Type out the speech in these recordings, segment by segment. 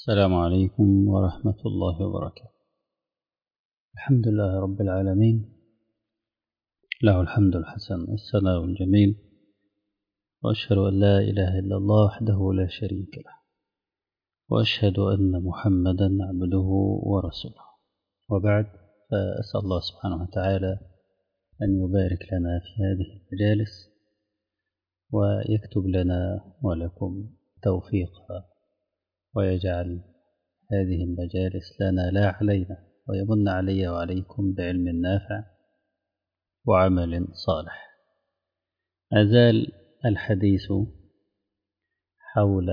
السلام عليكم ورحمة الله وبركاته الحمد لله رب العالمين له الحمد الحسن والثناء الجميل وأشهد أن لا إله إلا الله وحده لا شريك له وأشهد أن محمدا عبده ورسوله وبعد فأسأل الله سبحانه وتعالى أن يبارك لنا في هذه المجالس ويكتب لنا ولكم توفيقا ويجعل هذه المجالس لنا لا علينا ويمن علي وعليكم بعلم نافع وعمل صالح أزال الحديث حول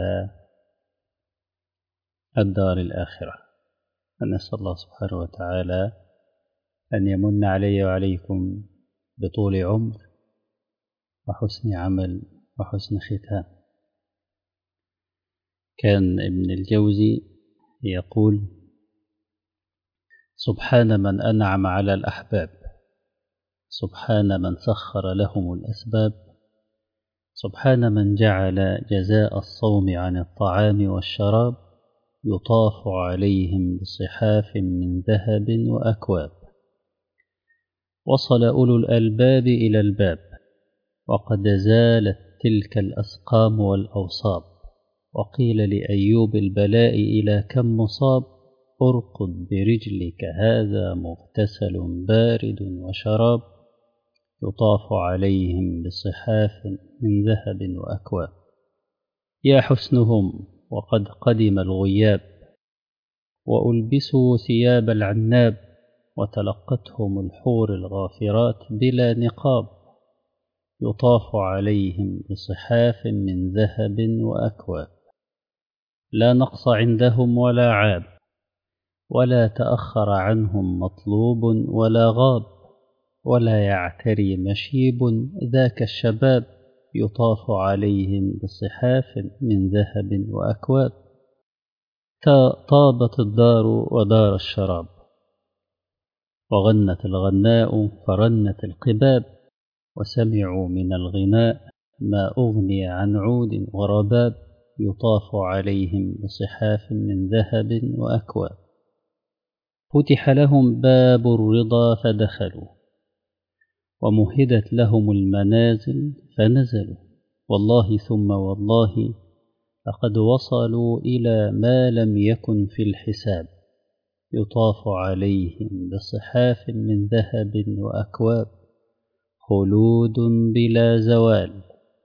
الدار الآخرة فنسأل الله سبحانه وتعالى أن يمن علي وعليكم بطول عمر وحسن عمل وحسن ختام كان ابن الجوزي يقول سبحان من أنعم على الأحباب سبحان من سخر لهم الأسباب سبحان من جعل جزاء الصوم عن الطعام والشراب يطاف عليهم بصحاف من ذهب وأكواب وصل أولو الألباب إلى الباب وقد زالت تلك الأسقام والأوصاب وقيل لأيوب البلاء إلى كم مصاب ارقد برجلك هذا مغتسل بارد وشراب يطاف عليهم بصحاف من ذهب وأكواب يا حسنهم وقد قدم الغياب وألبسوا ثياب العناب وتلقتهم الحور الغافرات بلا نقاب يطاف عليهم بصحاف من ذهب وأكواب لا نقص عندهم ولا عاب ولا تأخر عنهم مطلوب ولا غاب ولا يعتري مشيب ذاك الشباب يطاف عليهم بصحاف من ذهب وأكواب طابت الدار ودار الشراب وغنت الغناء فرنت القباب وسمعوا من الغناء ما أغني عن عود ورباب يطاف عليهم بصحاف من ذهب وأكواب فتح لهم باب الرضا فدخلوا ومهدت لهم المنازل فنزلوا والله ثم والله لقد وصلوا إلى ما لم يكن في الحساب يطاف عليهم بصحاف من ذهب وأكواب خلود بلا زوال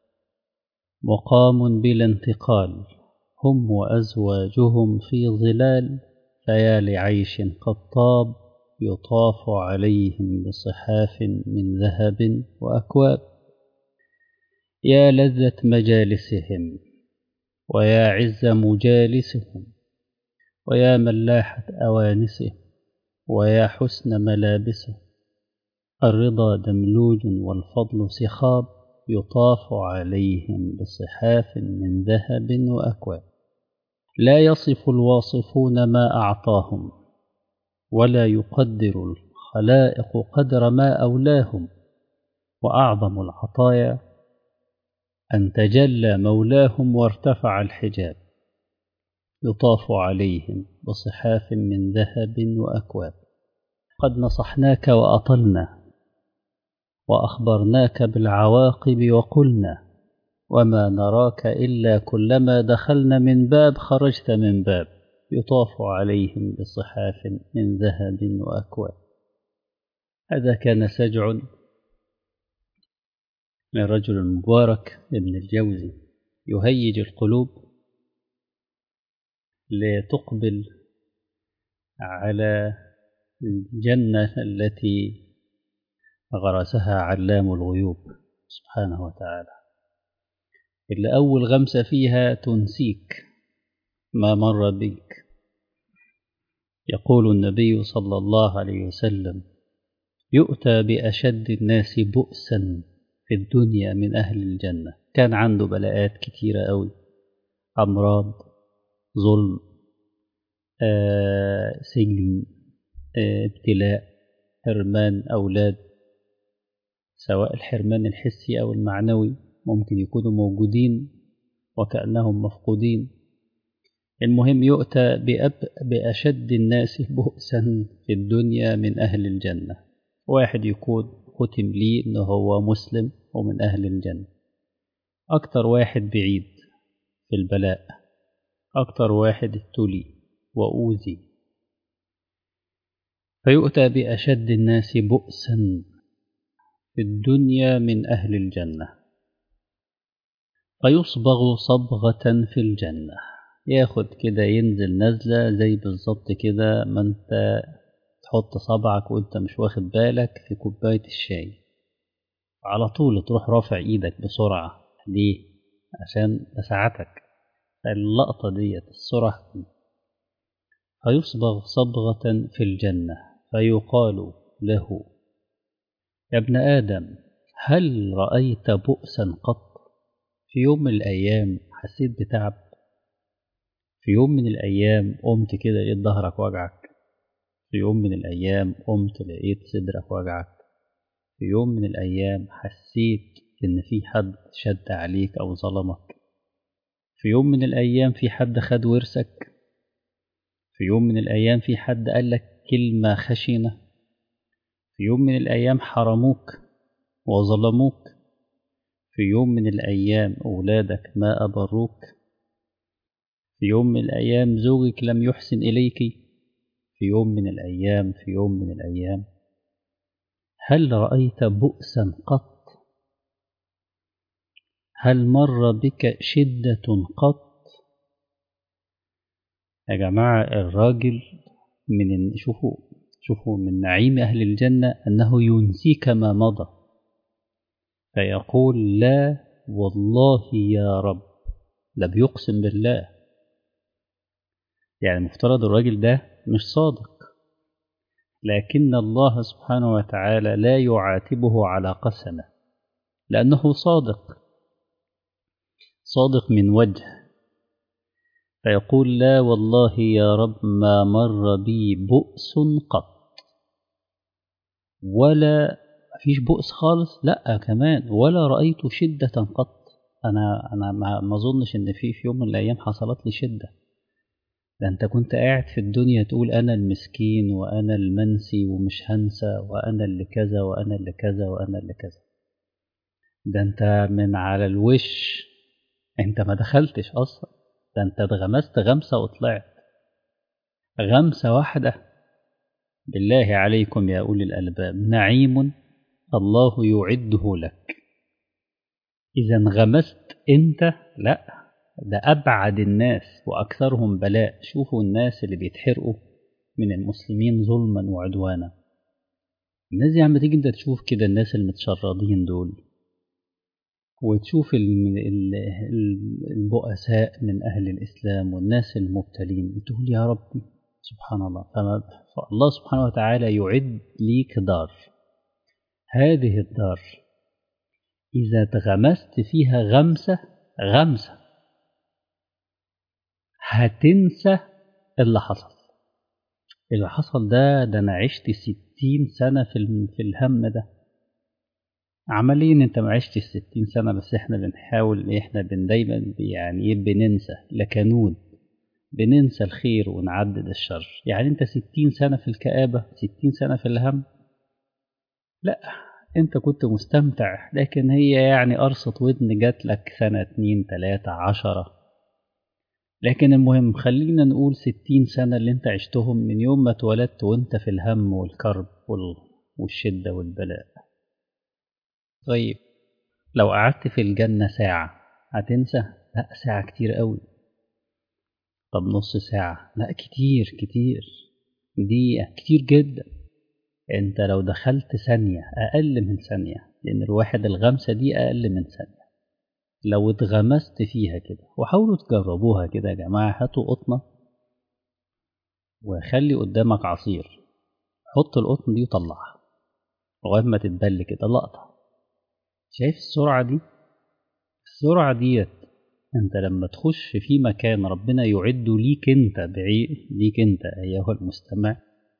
مقام بلا انتقال هم وأزواجهم في ظلال فيا لعيش قد طاب يطاف عليهم بصحاف من ذهب وأكواب يا لذة مجالسهم ويا عز مجالسهم ويا ملاحة أوانسهم ويا حسن ملابسهم الرضا دملوج والفضل سخاب يطاف عليهم بصحاف من ذهب وأكواب لا يصف الواصفون ما أعطاهم ولا يقدر الخلائق قدر ما أولاهم وأعظم العطايا أن تجلى مولاهم وارتفع الحجاب يطاف عليهم بصحاف من ذهب وأكواب قد نصحناك وأطلنا وأخبرناك بالعواقب وقلنا وما نراك إلا كلما دخلنا من باب خرجت من باب يطاف عليهم بصحاف من ذهب وأكواب هذا كان سجع من رجل مبارك ابن الجوزي يهيج القلوب لتقبل على الجنة التي غرسها علام الغيوب سبحانه وتعالى اللي أول غمسة فيها تنسيك ما مر بك يقول النبي صلى الله عليه وسلم يؤتى بأشد الناس بؤسا في الدنيا من أهل الجنة كان عنده بلاءات كتيرة أوي أمراض ظلم آه، سجن آه، ابتلاء حرمان أولاد سواء الحرمان الحسي أو المعنوي ممكن يكونوا موجودين وكأنهم مفقودين المهم يؤتى بأب بأشد الناس بؤسا في الدنيا من أهل الجنة واحد يكون ختم ليه إنه هو مسلم ومن أهل الجنة أكتر واحد بعيد في البلاء أكتر واحد ابتلي وأوذي فيؤتى بأشد الناس بؤسا في الدنيا من أهل الجنة فيصبغ صبغة في الجنة ياخد كده ينزل نزلة زي بالظبط كده ما انت تحط صبعك وانت مش واخد بالك في كوباية الشاي على طول تروح رافع ايدك بسرعة ليه؟ عشان تساعتك اللقطة ديت السرعة دي فيصبغ صبغة في الجنة فيقال له يا ابن آدم هل رأيت بؤسا قط في يوم من الأيام حسيت بتعب في يوم من الأيام قمت كده لقيت ظهرك وجعك في يوم من الأيام قمت لقيت صدرك وجعك في يوم من الأيام حسيت إن في حد شد عليك أو ظلمك في يوم من الأيام في حد خد ورثك في يوم من الأيام في حد قال لك كلمة خشنة في يوم من الأيام حرموك وظلموك في يوم من الأيام أولادك ما أبروك في يوم من الأيام زوجك لم يحسن إليك في يوم من الأيام في يوم من الأيام هل رأيت بؤسا قط هل مر بك شدة قط يا جماعة الراجل من شوفوا شوفوا من نعيم أهل الجنة أنه ينسيك ما مضى فيقول لا والله يا رب ده بيقسم بالله يعني المفترض الراجل ده مش صادق لكن الله سبحانه وتعالى لا يعاتبه على قسمه لأنه صادق صادق من وجه فيقول لا والله يا رب ما مر بي بؤس قط ولا فيش بؤس خالص لا كمان ولا رأيت شدة قط أنا أنا ما أظنش إن في في يوم من الأيام حصلت لي شدة ده أنت كنت قاعد في الدنيا تقول أنا المسكين وأنا المنسي ومش هنسى وأنا اللي كذا وأنا اللي كذا وأنا اللي كذا ده أنت من على الوش أنت ما دخلتش أصلا ده أنت اتغمست غمسة وطلعت غمسة واحدة بالله عليكم يا أولي الألباب نعيم الله يعده لك إذا انغمست أنت لا ده أبعد الناس وأكثرهم بلاء شوفوا الناس اللي بيتحرقوا من المسلمين ظلما وعدوانا الناس دي عم تيجي انت تشوف كده الناس المتشردين دول وتشوف البؤساء من أهل الإسلام والناس المبتلين تقول يا ربي سبحان الله فالله سبحانه وتعالى يعد ليك دار هذه الدار إذا اتغمست فيها غمسة غمسة هتنسى اللي حصل اللي حصل ده ده أنا عشت ستين سنة في, في الهم ده عمليا انت ما عشتش ستين سنة بس احنا بنحاول احنا بن دايما يعني ايه بننسى لكنود بننسى الخير ونعدد الشر يعني انت ستين سنة في الكآبة ستين سنة في الهم لا انت كنت مستمتع لكن هي يعني قرصة ودن جات لك سنة اتنين تلاتة عشرة لكن المهم خلينا نقول ستين سنة اللي انت عشتهم من يوم ما اتولدت وانت في الهم والكرب والشدة والبلاء طيب لو قعدت في الجنة ساعة هتنسى؟ لا ساعة كتير قوي طب نص ساعة لا كتير كتير دقيقة كتير جدا انت لو دخلت ثانية أقل من ثانية لأن الواحد الغمسة دي أقل من ثانية لو اتغمست فيها كده وحاولوا تجربوها كده يا جماعة هاتوا قطنة وخلي قدامك عصير حط القطن دي وطلعها لغاية ما تتبل كده لقطة شايف السرعة دي السرعة ديت انت لما تخش في مكان ربنا يعد ليك انت بعيد ليك انت ايها المستمع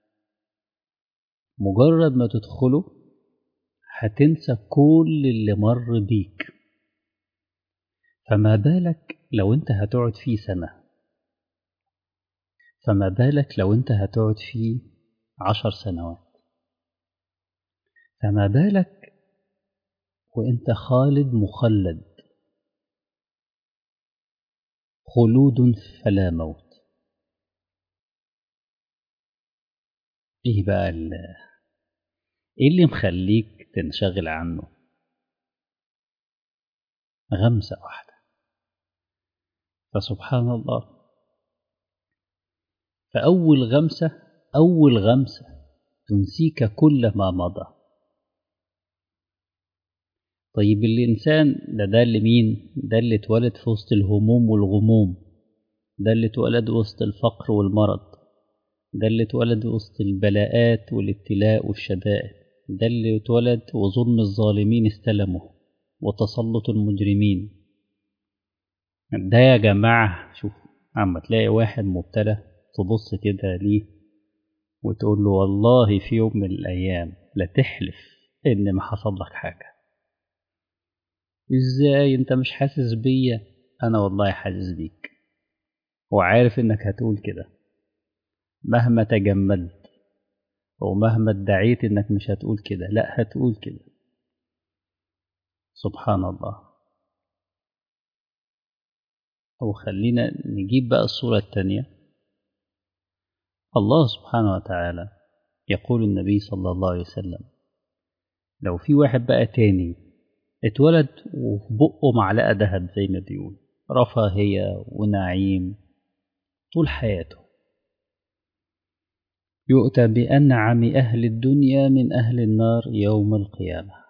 مجرد ما تدخله هتنسى كل اللي مر بيك فما بالك لو انت هتقعد فيه سنة فما بالك لو انت هتقعد فيه عشر سنوات فما بالك وانت خالد مخلد خلود فلا موت ايه بقى ال ايه اللي مخليك تنشغل عنه غمسة واحدة فسبحان الله فأول غمسة أول غمسة تنسيك كل ما مضى طيب الإنسان ده ده اللي مين ده اللي اتولد في وسط الهموم والغموم ده اللي اتولد وسط الفقر والمرض ده اللي اتولد وسط البلاءات والابتلاء والشدائد ده اللي اتولد وظلم الظالمين استلمه وتسلط المجرمين ده يا جماعة شوف عم تلاقي واحد مبتلى تبص كده ليه وتقول له والله في يوم من الأيام لا تحلف إن ما حصل لك حاجة إزاي أنت مش حاسس بيا أنا والله حاسس بيك وعارف إنك هتقول كده مهما تجملت ومهما ادعيت إنك مش هتقول كده لا هتقول كده سبحان الله وخلينا نجيب بقى الصورة التانية الله سبحانه وتعالى يقول النبي صلى الله عليه وسلم لو في واحد بقى تاني اتولد وفي بقه معلقة دهب زي ما بيقول رفاهية ونعيم طول حياته يؤتى بأنعم أهل الدنيا من أهل النار يوم القيامة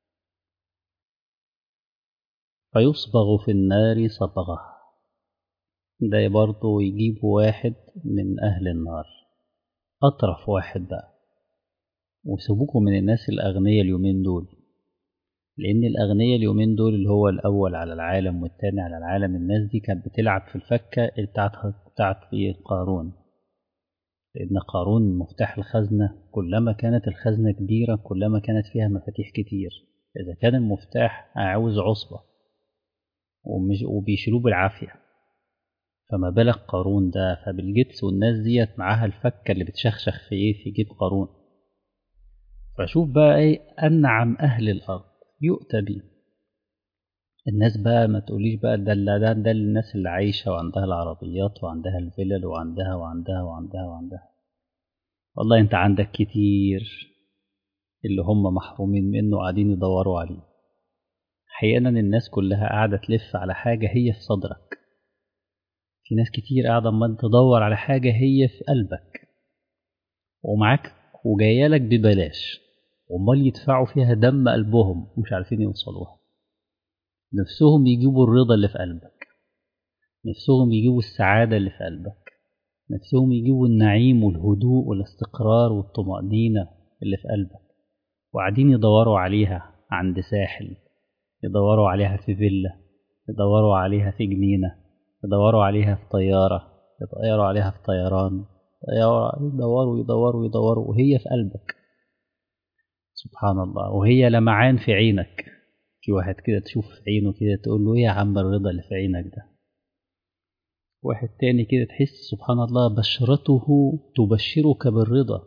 فيصبغ في النار صبغة ده برضه يجيب واحد من أهل النار أطرف واحد بقى وسيبوكوا من الناس الأغنياء اليومين دول لأن الأغنياء اليومين دول اللي هو الأول على العالم والتاني على العالم الناس دي كانت بتلعب في الفكة بتاعت بتاعت في قارون لأن قارون مفتاح الخزنة كلما كانت الخزنة كبيرة كلما كانت فيها مفاتيح كتير إذا كان المفتاح عاوز عصبة ومش وبيشيلوه بالعافية فما بالك قارون ده فبالجتس والناس ديت معاها الفكة اللي بتشخشخ في ايه في جيب قارون فشوف بقى ايه أنعم أهل الأرض يؤتى بيه الناس بقى ما تقوليش بقى ده ده ده, ده الناس اللي عايشة وعندها العربيات وعندها الفلل وعندها وعندها وعندها وعندها والله انت عندك كتير اللي هم محرومين منه قاعدين يدوروا عليه احيانا الناس كلها قاعدة تلف على حاجة هي في صدرك في ناس كتير قاعدة عمال تدور على حاجة هي في قلبك ومعاك وجايالك ببلاش وامال يدفعوا فيها دم قلبهم ومش عارفين يوصلوها نفسهم يجيبوا الرضا اللي في قلبك نفسهم يجيبوا السعادة اللي في قلبك نفسهم يجيبوا النعيم والهدوء والاستقرار والطمأنينة اللي في قلبك وقاعدين يدوروا عليها عند ساحل يدوروا عليها في فيلا يدوروا عليها في جنينة يدوروا عليها في طيارة يدوروا عليها في طيران يدوروا يدوروا يدوروا وهي في قلبك سبحان الله وهي لمعان في عينك في واحد كده تشوف في عينه كده تقول له ايه يا عم الرضا اللي في عينك ده واحد تاني كده تحس سبحان الله بشرته تبشرك بالرضا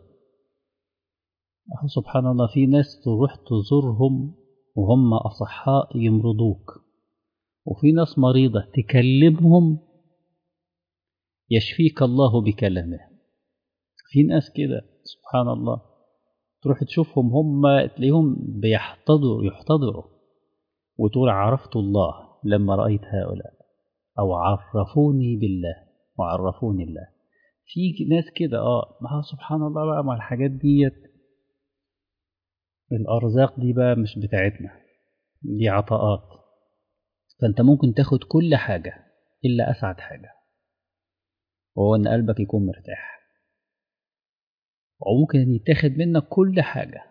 سبحان الله في ناس تروح تزورهم وهم أصحاء يمرضوك وفي ناس مريضة تكلمهم يشفيك الله بكلامه في ناس كده سبحان الله تروح تشوفهم هم تلاقيهم بيحتضروا يحتضروا وتقول عرفت الله لما رأيت هؤلاء أو عرفوني بالله وعرفوني الله في ناس كده اه ما سبحان الله بقى مع الحاجات ديت الأرزاق دي بقى مش بتاعتنا دي عطاءات فأنت ممكن تاخد كل حاجة إلا أسعد حاجة وهو إن قلبك يكون مرتاح وممكن يتاخد منك كل حاجة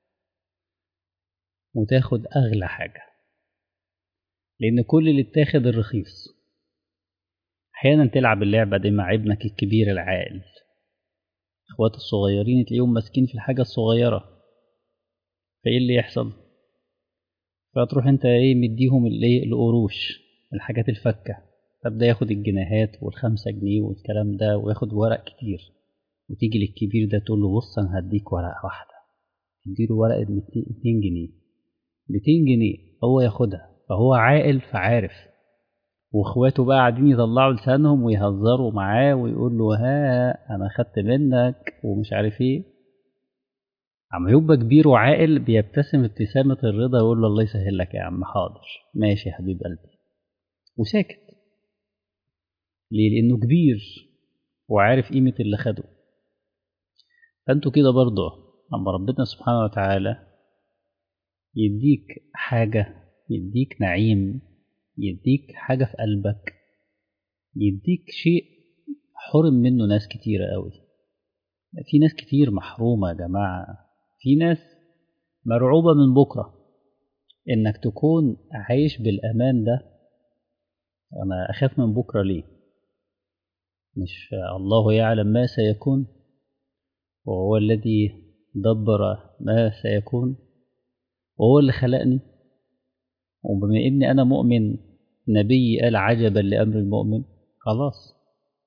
وتاخد أغلى حاجة لأن كل اللي اتاخد الرخيص أحيانا تلعب اللعبة دي مع ابنك الكبير العاقل إخوات الصغيرين تلاقيهم ماسكين في الحاجة الصغيرة فإيه اللي يحصل فتروح أنت إيه مديهم الإيه القروش الحاجات الفكة فابدا ياخد الجنيهات والخمسة جنيه والكلام ده وياخد ورق كتير وتيجي للكبير ده تقول له بص انا هديك ورقة واحدة تديله ورقة 200 جنيه 200 جنيه هو ياخدها فهو عاقل فعارف واخواته بقى قاعدين يطلعوا لسانهم ويهزروا معاه ويقول له ها انا خدت منك ومش عارف ايه عم يبقى كبير وعاقل بيبتسم ابتسامة الرضا يقول له الله يسهل لك يا عم حاضر ماشي يا حبيب قلبي وساكت ليه لأنه كبير وعارف قيمة اللي خده فأنتوا كده برضه أما ربنا سبحانه وتعالى يديك حاجة يديك نعيم يديك حاجة في قلبك يديك شيء حرم منه ناس كتيرة قوي في ناس كتير محرومة يا جماعة في ناس مرعوبة من بكرة إنك تكون عايش بالأمان ده أنا أخاف من بكرة ليه مش الله يعلم ما سيكون وهو الذي دبر ما سيكون وهو اللي خلقني وبما إني أنا مؤمن نبي قال عجبا لأمر المؤمن خلاص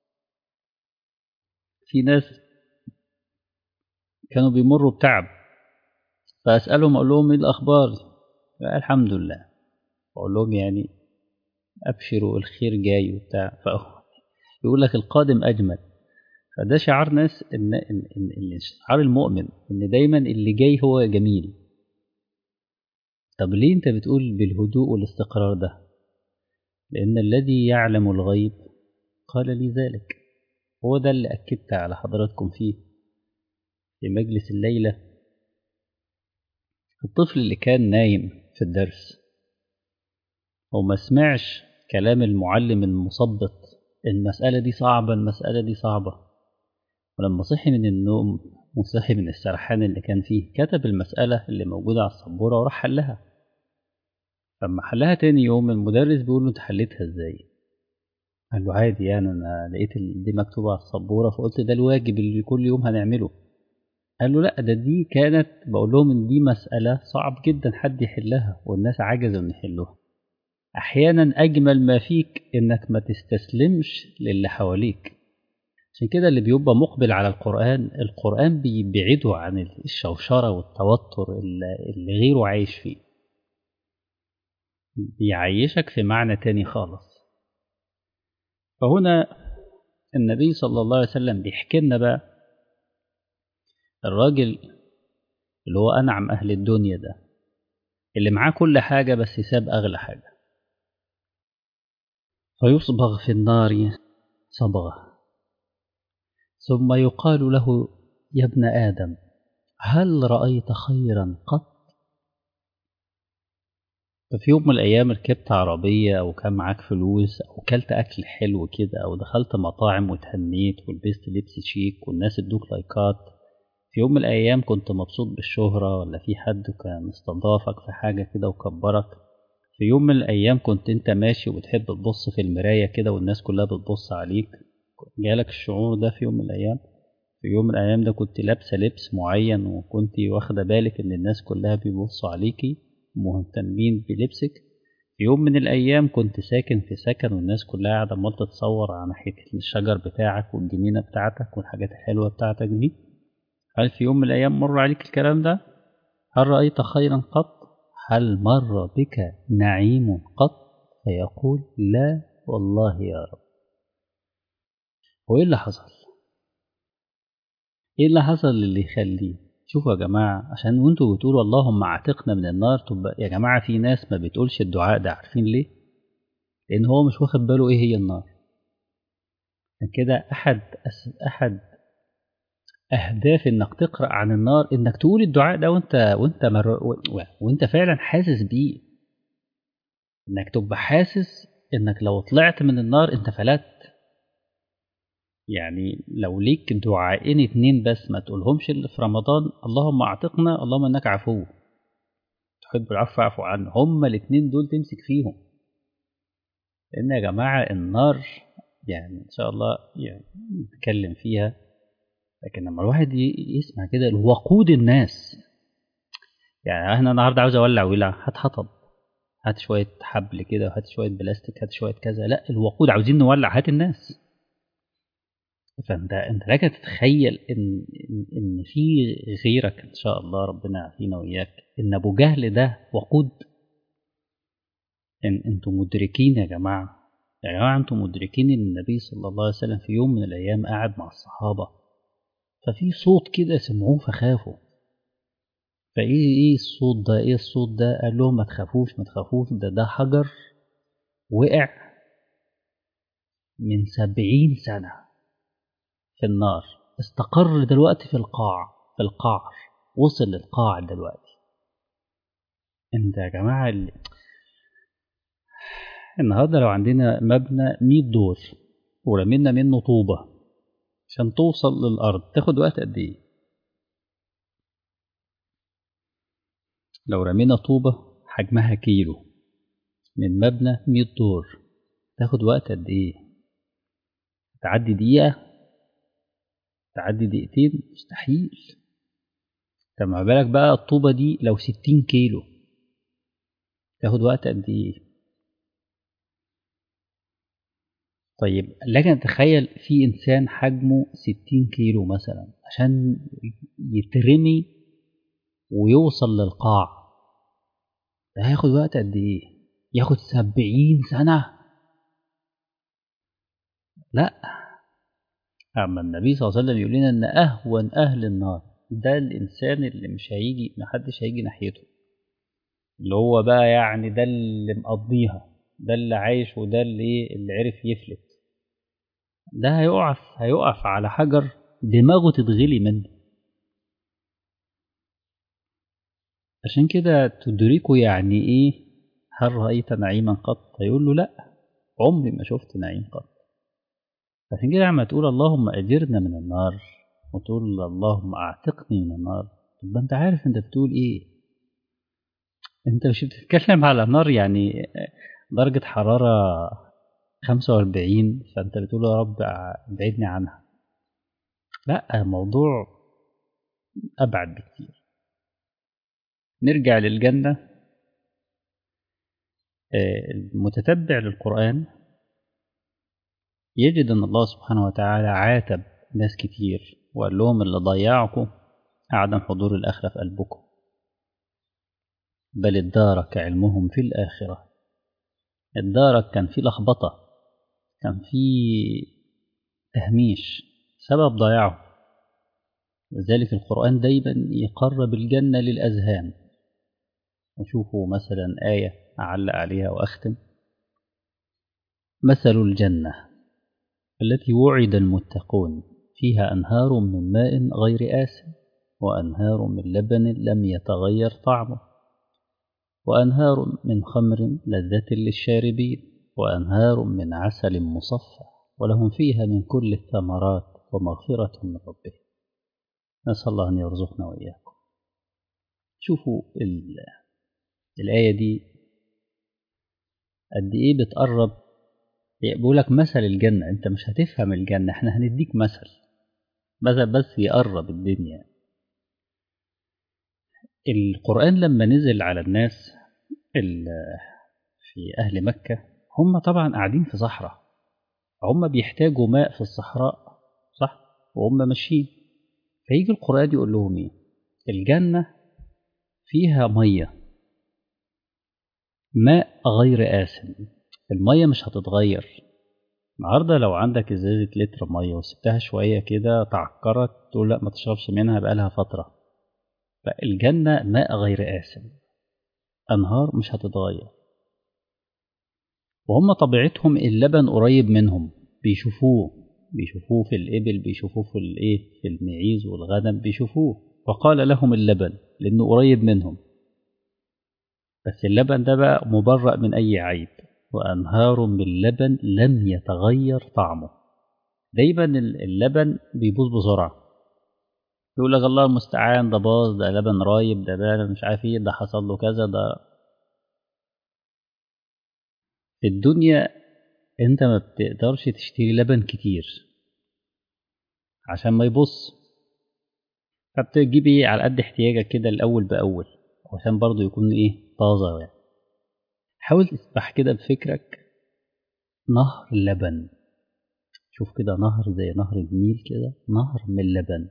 في ناس كانوا بيمروا بتعب فأسألهم أقول لهم إيه الأخبار الحمد لله أقول لهم يعني أبشروا الخير جاي وبتاع يقول لك القادم أجمل فده شعار ناس إن, إن, إن, إن شعار المؤمن إن دايما اللي جاي هو جميل طب ليه أنت بتقول بالهدوء والاستقرار ده لأن الذي يعلم الغيب قال لي ذلك هو ده اللي أكدت على حضراتكم فيه في مجلس الليلة الطفل اللي كان نايم في الدرس وما سمعش كلام المعلم المثبط المسألة دي صعبة المسألة دي صعبة ولما صحي من النوم وصحي من السرحان اللي كان فيه كتب المسألة اللي موجودة على السبورة وراح حلها لما حلها تاني يوم المدرس بيقول له انت حليتها ازاي قال له عادي يعني انا لقيت دي مكتوبة على السبورة فقلت ده الواجب اللي كل يوم هنعمله قال له لا ده دي كانت بقول لهم ان دي مسألة صعب جدا حد يحلها والناس عجزوا ان يحلوها احيانا اجمل ما فيك انك ما تستسلمش للي حواليك عشان كده اللي بيبقى مقبل على القرآن القرآن بيبعده عن الشوشرة والتوتر اللي غيره عايش فيه بيعيشك في معنى تاني خالص فهنا النبي صلى الله عليه وسلم بيحكي لنا بقى الراجل اللي هو أنعم أهل الدنيا ده اللي معاه كل حاجة بس يساب أغلى حاجة فيصبغ في النار صبغة ثم يقال له يا ابن آدم هل رأيت خيرا قط ففي يوم من الأيام ركبت عربية أو كان معاك فلوس أو كلت أكل حلو كده أو دخلت مطاعم وتهنيت ولبست لبس شيك والناس ادوك لايكات في يوم من الأيام كنت مبسوط بالشهرة ولا في حد كان استضافك في حاجة كده وكبرك في يوم من الأيام كنت أنت ماشي وبتحب تبص في المراية كده والناس كلها بتبص عليك جالك الشعور ده في يوم من الأيام في يوم من الأيام ده كنت لابسة لبس معين وكنت واخدة بالك إن الناس كلها بيبصوا عليكي مهتمين بلبسك في يوم من الأيام كنت ساكن في سكن والناس كلها قاعدة عمال تتصور على ناحية الشجر بتاعك والجنينة بتاعتك والحاجات الحلوة بتاعتك دي هل في يوم من الأيام مر عليك الكلام ده؟ هل رأيت خيرا قط؟ هل مر بك نعيم قط؟ فيقول لا والله يا رب وإيه اللي حصل؟ إيه اللي حصل اللي يخليه؟ شوفوا يا جماعة عشان وانتوا بتقولوا اللهم اعتقنا من النار تبقى يا جماعة في ناس ما بتقولش الدعاء ده عارفين ليه؟ لأن هو مش واخد باله إيه هي النار. عشان كده أحد أحد أهداف إنك تقرأ عن النار إنك تقول الدعاء ده وأنت وأنت مر... وأنت فعلا حاسس بيه. إنك تبقى حاسس إنك لو طلعت من النار أنت فلت. يعني لو ليك دعائين اتنين بس ما تقولهمش اللي في رمضان اللهم اعتقنا اللهم انك عفو تحب العفو فاعفو عنه هما الاتنين دول تمسك فيهم لان يا جماعة النار يعني ان شاء الله يعني نتكلم فيها لكن لما الواحد يسمع كده وقود الناس يعني احنا النهارده عاوز اولع ولع هات حطب هات شوية حبل كده وهات شوية بلاستيك هات شوية كذا لا الوقود عاوزين نولع هات الناس فانت انت لك تتخيل ان ان, إن في غيرك ان شاء الله ربنا يعافينا واياك ان ابو جهل ده وقود ان انتم مدركين يا جماعه يا جماعه انتم مدركين ان النبي صلى الله عليه وسلم في يوم من الايام قاعد مع الصحابه ففي صوت كده سمعوه فخافوا فايه ايه الصوت ده ايه الصوت ده قال لهم ما تخافوش ما تخافوش ده ده حجر وقع من سبعين سنة في النار استقر دلوقتي في القاع في القعر وصل للقاع دلوقتي انت يا جماعة اللي النهاردة لو عندنا مبنى 100 دور ورمينا منه طوبة عشان توصل للأرض تاخد وقت قد إيه؟ لو رمينا طوبة حجمها كيلو من مبنى 100 دور تاخد وقت قد إيه؟ تعدي دقيقة تعدي دقيقتين مستحيل طب ما بالك بقى الطوبة دي لو 60 كيلو تاخد وقت قد إيه؟ طيب لكن نتخيل في إنسان حجمه 60 كيلو مثلا عشان يترمي ويوصل للقاع ده هياخد وقت قد إيه؟ ياخد 70 سنة لا أما النبي صلى الله عليه وسلم يقول لنا إن أهون أهل النار ده الإنسان اللي مش هيجي محدش هيجي ناحيته اللي هو بقى يعني ده اللي مقضيها ده اللي عايش وده اللي اللي عرف يفلت ده هيقف هيقف على حجر دماغه تتغلي منه عشان كده تدركوا يعني ايه هل رأيت نعيما قط هيقول له لا عمري ما شفت نعيم قط عشان كده لما تقول اللهم أجرنا من النار وتقول اللهم أعتقني من النار طب انت عارف انت بتقول ايه انت مش بتتكلم على نار يعني درجة حرارة 45 فانت بتقول يا رب ابعدني عنها لا موضوع أبعد بكتير نرجع للجنة المتتبع للقرآن يجد أن الله سبحانه وتعالى عاتب ناس كتير وقال لهم اللي ضيعكم عدم حضور الآخرة في قلبكم بل ادارك علمهم في الآخرة ادارك كان في لخبطة كان في تهميش سبب ضياعه لذلك القرآن دايما يقرب الجنة للأذهان وشوفوا مثلا آية أعلق عليها وأختم مثل الجنة التي وعد المتقون فيها أنهار من ماء غير آسن وأنهار من لبن لم يتغير طعمه وأنهار من خمر لذة للشاربين وأنهار من عسل مصفى ولهم فيها من كل الثمرات ومغفرة من ربهم نسأل الله أن يرزقنا وإياكم شوفوا الآية دي قد إيه بتقرب بيقول لك مثل الجنة أنت مش هتفهم الجنة إحنا هنديك مثل مثل بس يقرب الدنيا القرآن لما نزل على الناس في أهل مكة هم طبعا قاعدين في صحراء هم بيحتاجوا ماء في الصحراء صح وهم ماشيين فيجي القرآن يقول لهم إيه الجنة فيها مية ماء غير آسن المية مش هتتغير النهارده لو عندك ازازة لتر مية وسبتها شوية كده تعكرت تقول لا ما تشربش منها بقالها فترة فالجنة ماء غير آسن أنهار مش هتتغير وهم طبيعتهم اللبن قريب منهم بيشوفوه بيشوفوه في الإبل بيشوفوه في الإيه في المعيز والغنم بيشوفوه وقال لهم اللبن لأنه قريب منهم بس اللبن ده بقى مبرأ من أي عيب وأنهار من لبن لم يتغير طعمه دايما اللبن بيبوظ بسرعة يقول لك الله المستعان ده باظ ده لبن رايب ده ده مش عارف ايه ده حصل له كذا ده في الدنيا انت ما بتقدرش تشتري لبن كتير عشان ما يبص فبتجيب ايه على قد احتياجك كده الاول باول عشان برضه يكون ايه طازه يعني حاول تسبح كده بفكرك نهر لبن شوف كده نهر زي نهر النيل كده نهر من اللبن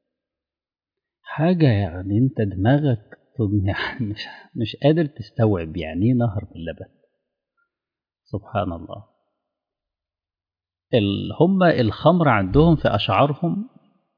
حاجة يعني انت دماغك يعني مش, مش قادر تستوعب يعني ايه نهر من اللبن سبحان الله ال هم الخمر عندهم في أشعارهم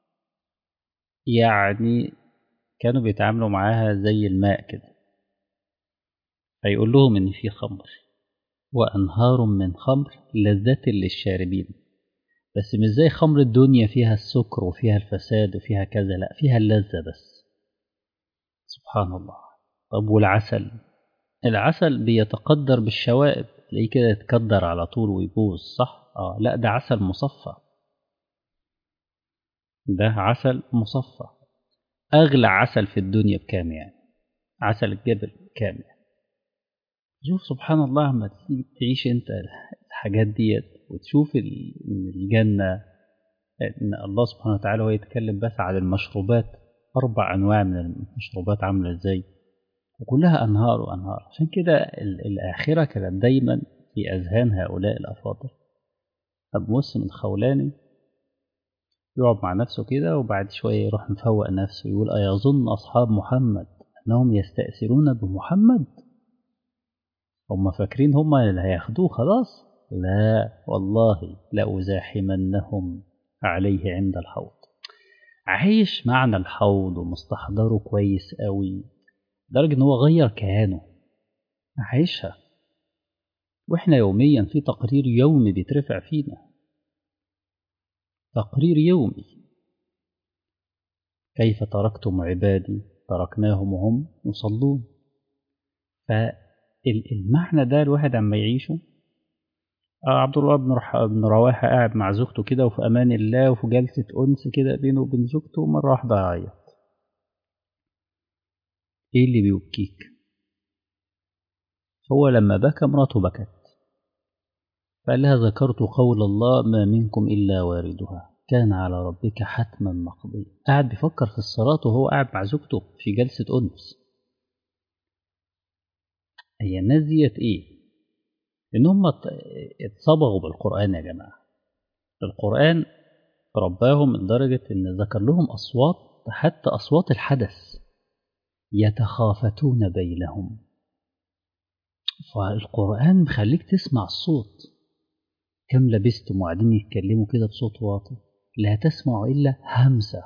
يعني كانوا بيتعاملوا معاها زي الماء كده فيقول لهم إن في خمر وأنهار من خمر لذة للشاربين بس مش زي خمر الدنيا فيها السكر وفيها الفساد وفيها كذا لا فيها اللذة بس سبحان الله طب والعسل العسل بيتقدر بالشوائب تلاقيه كده يتكدر على طول ويبوظ صح اه لا ده عسل مصفى ده عسل مصفى اغلى عسل في الدنيا بكام يعني عسل الجبل بكام يعني شوف سبحان الله لما تعيش انت الحاجات ديت وتشوف الجنة ان الله سبحانه وتعالى هو يتكلم بس عن المشروبات اربع انواع من المشروبات عاملة ازاي وكلها انهار وانهار عشان كده الاخرة كانت دايما في اذهان هؤلاء الافاضل أبو مسلم الخولاني يقعد مع نفسه كده وبعد شوية يروح مفوق نفسه يقول أيظن أصحاب محمد أنهم يستأثرون بمحمد هم فاكرين هم اللي هياخدوه خلاص لا والله لأزاحمنهم عليه عند الحوض عايش معنى الحوض ومستحضره كويس قوي لدرجة إن هو غير كيانه عايشها واحنا يوميا في تقرير يومي بيترفع فينا تقرير يومي كيف تركتم عبادي تركناهم وهم يصلون فالمعنى ده الواحد عما يعيشه عبد الله بن بن رواحه قاعد مع زوجته كده وفي امان الله وفي جلسه انس كده بينه وبين زوجته مره واحده عيط ايه اللي بيبكيك هو لما بكى مراته بكت فقال لها ذكرت قول الله ما منكم إلا واردها كان على ربك حتما مقضيا قاعد بيفكر في الصلاة وهو قاعد مع زوجته في جلسة أنس هي الناس ديت إيه؟ إن هم اتصبغوا بالقرآن يا جماعة القرآن رباهم لدرجة إن ذكر لهم أصوات حتى أصوات الحدث يتخافتون بينهم فالقرآن مخليك تسمع الصوت كم لبستم وقاعدين يتكلموا كده بصوت واطي لا تسمع إلا همسة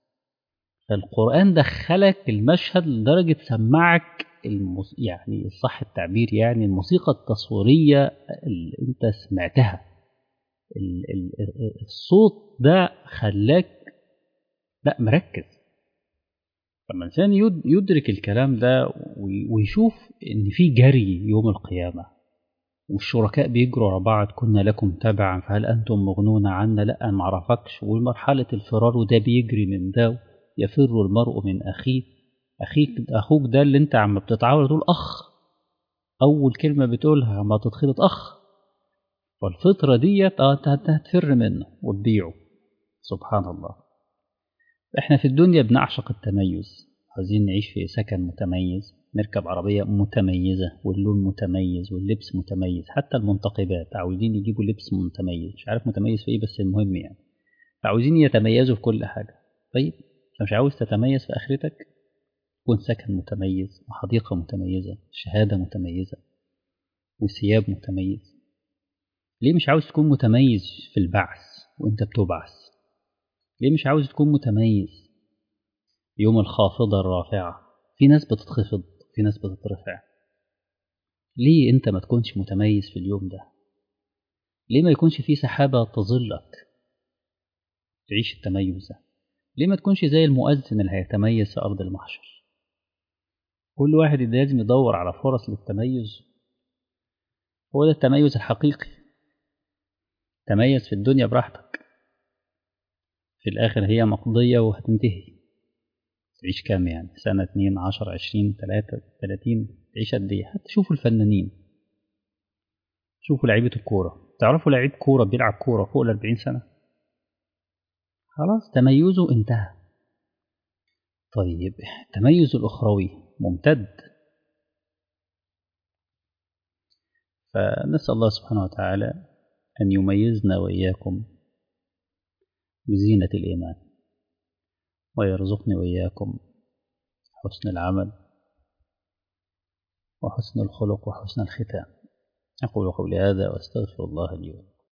فالقرآن دخلك المشهد لدرجة سمعك المس... يعني صح التعبير يعني الموسيقى التصويرية اللي انت سمعتها ال... ال... الصوت ده خلاك لا مركز لما الإنسان يدرك الكلام ده ويشوف إن في جري يوم القيامة والشركاء بيجروا ورا بعض كنا لكم تبعا فهل أنتم مغنون عنا لا ما عرفكش ومرحلة الفرار وده بيجري من ده يفر المرء من أخيه أخيك أخوك ده اللي أنت عم بتتعاون تقول أخ أول كلمة بتقولها عم تتخلط أخ فالفطرة ديت اه انت هتفر منه وتبيعه سبحان الله احنا في الدنيا بنعشق التميز عايزين نعيش في سكن متميز نركب عربية متميزة واللون متميز واللبس متميز حتى المنتقبات عاوزين يجيبوا لبس متميز مش عارف متميز في ايه بس المهم يعني فعاوزين يتميزوا في كل حاجة طيب انت مش عاوز تتميز في اخرتك كون سكن متميز وحديقة متميزة شهادة متميزة وثياب متميز ليه مش عاوز تكون متميز في البعث وانت بتبعث ليه مش عاوز تكون متميز يوم الخافضة الرافعة في ناس بتتخفض في ناس بتترفع ليه انت ما تكونش متميز في اليوم ده ليه ما يكونش في سحابة تظلك تعيش التميز ده ليه ما تكونش زي المؤذن اللي هيتميز في أرض المحشر كل واحد لازم يدور على فرص للتميز هو ده التميز الحقيقي تميز في الدنيا براحتك في الآخر هي مقضية وهتنتهي تعيش كام يعني سنة اتنين عشر عشرين تلاتة تلاتين تعيش قد ايه حتى شوفوا الفنانين شوفوا لعيبة الكورة تعرفوا لعيب كورة بيلعب كورة فوق الأربعين سنة خلاص تميزه انتهى طيب التميز الأخروي ممتد فنسأل الله سبحانه وتعالى أن يميزنا وإياكم بزينة الإيمان ويرزقني وإياكم حسن العمل وحسن الخلق وحسن الختام أقول قولي هذا وأستغفر الله لي ولكم